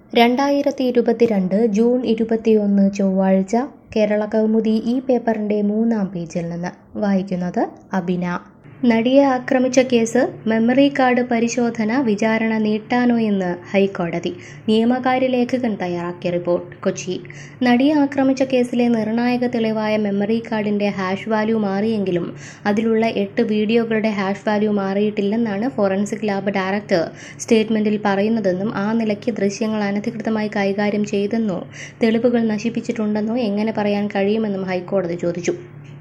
രണ്ടായിരത്തി ഇരുപത്തിരണ്ട് ജൂൺ ഇരുപത്തിയൊന്ന് ചൊവ്വാഴ്ച കേരള കൗമുദി ഈ പേപ്പറിൻ്റെ മൂന്നാം പേജിൽ നിന്ന് വായിക്കുന്നത് അബിന നടിയെ ആക്രമിച്ച കേസ് മെമ്മറി കാർഡ് പരിശോധന വിചാരണ നീട്ടാനോ എന്ന് ഹൈക്കോടതി നിയമകാര്യ ലേഖകൻ തയ്യാറാക്കിയ റിപ്പോർട്ട് കൊച്ചി നടിയെ ആക്രമിച്ച കേസിലെ നിർണായക തെളിവായ മെമ്മറി കാർഡിന്റെ ഹാഷ് വാല്യൂ മാറിയെങ്കിലും അതിലുള്ള എട്ട് വീഡിയോകളുടെ ഹാഷ് വാല്യൂ മാറിയിട്ടില്ലെന്നാണ് ഫോറൻസിക് ലാബ് ഡയറക്ടർ സ്റ്റേറ്റ്മെന്റിൽ പറയുന്നതെന്നും ആ നിലയ്ക്ക് ദൃശ്യങ്ങൾ അനധികൃതമായി കൈകാര്യം ചെയ്തെന്നോ തെളിവുകൾ നശിപ്പിച്ചിട്ടുണ്ടെന്നോ എങ്ങനെ പറയാൻ കഴിയുമെന്നും ഹൈക്കോടതി ചോദിച്ചു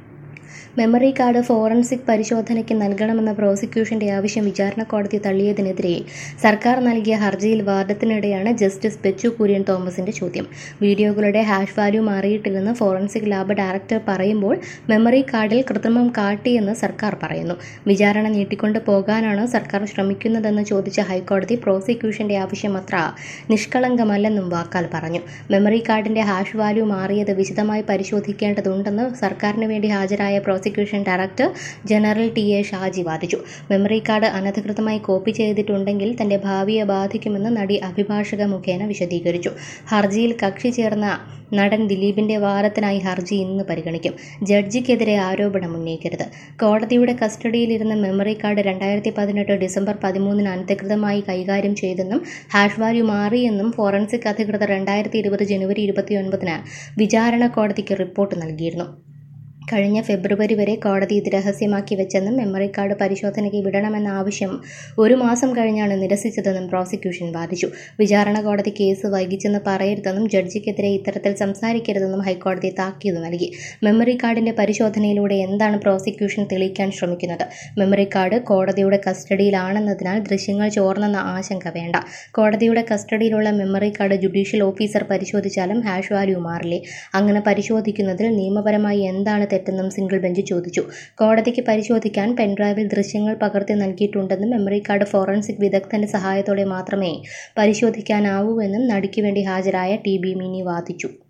മെമ്മറി കാർഡ് ഫോറൻസിക് പരിശോധനയ്ക്ക് നൽകണമെന്ന പ്രോസിക്യൂഷന്റെ ആവശ്യം വിചാരണ കോടതി തള്ളിയതിനെതിരെ സർക്കാർ നൽകിയ ഹർജിയിൽ വാദത്തിനിടെയാണ് ജസ്റ്റിസ് ബെച്ചു കുര്യൻ തോമസിന്റെ ചോദ്യം വീഡിയോകളുടെ ഹാഷ് വാല്യൂ മാറിയിട്ടില്ലെന്ന് ഫോറൻസിക് ലാബ് ഡയറക്ടർ പറയുമ്പോൾ മെമ്മറി കാർഡിൽ കൃത്രിമം കാട്ടിയെന്ന് സർക്കാർ പറയുന്നു വിചാരണ നീട്ടിക്കൊണ്ടു പോകാനാണോ സർക്കാർ ശ്രമിക്കുന്നതെന്ന് ചോദിച്ച ഹൈക്കോടതി പ്രോസിക്യൂഷന്റെ ആവശ്യം അത്ര നിഷ്കളങ്കമല്ലെന്നും വാക്കാൽ പറഞ്ഞു മെമ്മറി കാർഡിന്റെ ഹാഷ് വാല്യൂ മാറിയത് വിശദമായി പരിശോധിക്കേണ്ടതുണ്ടെന്ന് സർക്കാരിന് വേണ്ടി ഹാജരായ prosecution director general T A Shaji വാദിച്ചു മെമ്മറി കാർഡ് അനധികൃതമായി കോപ്പി ചെയ്തിട്ടുണ്ടെങ്കിൽ തന്റെ ഭാവിയെ ബാധിക്കുമെന്ന് നടി അഭിഭാഷക മുഖേന വിശദീകരിച്ചു ഹർജിയിൽ കക്ഷി ചേർന്ന നടൻ ദിലീപിന്റെ വാദത്തിനായി ഹർജി ഇന്ന് പരിഗണിക്കും ജഡ്ജിക്കെതിരെ ആരോപണം ഉന്നയിക്കരുത് കോടതിയുടെ കസ്റ്റഡിയിലിരുന്ന മെമ്മറി കാർഡ് രണ്ടായിരത്തി പതിനെട്ട് ഡിസംബർ പതിമൂന്നിന് അനധികൃതമായി കൈകാര്യം ചെയ്തെന്നും ഹാഷ് വാല്യൂ മാറിയെന്നും ഫോറൻസിക് അധികൃതർ രണ്ടായിരത്തി ഇരുപത് ജനുവരി ഇരുപത്തിയൊൻപതിന് വിചാരണ കോടതിക്ക് റിപ്പോർട്ട് നൽകിയിരുന്നു കഴിഞ്ഞ ഫെബ്രുവരി വരെ കോടതി ഇത് രഹസ്യമാക്കി വെച്ചെന്നും മെമ്മറി കാർഡ് പരിശോധനയ്ക്ക് വിടണമെന്ന ആവശ്യം ഒരു മാസം കഴിഞ്ഞാണ് നിരസിച്ചതെന്നും പ്രോസിക്യൂഷൻ വാദിച്ചു വിചാരണ കോടതി കേസ് വൈകിച്ചെന്ന് പറയരുതെന്നും ജഡ്ജിക്കെതിരെ ഇത്തരത്തിൽ സംസാരിക്കരുതെന്നും ഹൈക്കോടതി താക്കീത് നൽകി മെമ്മറി കാർഡിന്റെ പരിശോധനയിലൂടെ എന്താണ് പ്രോസിക്യൂഷൻ തെളിയിക്കാൻ ശ്രമിക്കുന്നത് മെമ്മറി കാർഡ് കോടതിയുടെ കസ്റ്റഡിയിലാണെന്നതിനാൽ ദൃശ്യങ്ങൾ ചോർന്നെന്ന ആശങ്ക വേണ്ട കോടതിയുടെ കസ്റ്റഡിയിലുള്ള മെമ്മറി കാർഡ് ജുഡീഷ്യൽ ഓഫീസർ പരിശോധിച്ചാലും ഹാഷ് വാല്യൂ മാറില്ലേ അങ്ങനെ പരിശോധിക്കുന്നതിൽ നിയമപരമായി എന്താണ് തെറ്റെന്നും സിംഗിൾ ബെഞ്ച് ചോദിച്ചു കോടതിക്ക് പരിശോധിക്കാൻ പെൻഡ്രൈവിൽ ദൃശ്യങ്ങൾ പകർത്തി നൽകിയിട്ടുണ്ടെന്നും മെമ്മറി കാർഡ് ഫോറൻസിക് വിദഗ്ധന്റെ സഹായത്തോടെ മാത്രമേ പരിശോധിക്കാനാവൂ എന്നും നടിക്ക് വേണ്ടി ഹാജരായ ടി ബി മിനി വാദിച്ചു